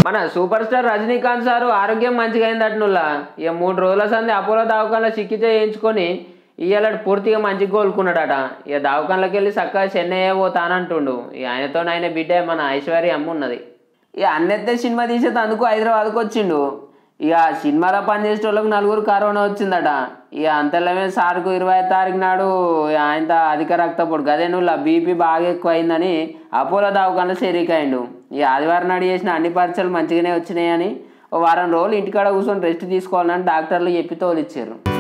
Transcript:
మన super star Rajinikanth sir ఆరోగ్యం మంచిగా అయిందట్నుల్లా ఇక మూడు రోజుల సంది అపోలో దవాఖానలో చికిత్స చేయించుకొని ఇవాళ పూర్తిగా మంచిగా కోలుకున్నాడట ఇక దవాఖానలోకి వెళ్ళి చక్కగా చెన్నై పోతానంటుండు ఇక ఆయనతో ఆయన బిడ్డ మన ఐశ్వర్య అమ్మ ఉన్నది ఇక అన్నెత్తే సినిమా తీసేందుకు హైదరాబాద్కి వచ్చిండు ఇక సినిమాలో పనిచేసే వాళ్ళకి నలుగురు కరోనా వచ్చిందట ఇక అంతలోనే సార్కు ఇరవై ఐదు తారీఖు నాడు ఆయన అధిక రక్తపోటు గదే నువ్వు బీపీ బాగా ఎక్కువ అయిందని అపోలో దవాఖానలో చేరికైండు ఇక ఆదివారం నాడు చేసిన అన్ని పరీక్షలు మంచిగానే వచ్చినాయని ఓ వారం రోజులు ఇంటికాడ కూర్చొని రెస్ట్ తీసుకోవాలని డాక్టర్లు చెప్పి తోలిచ్చారు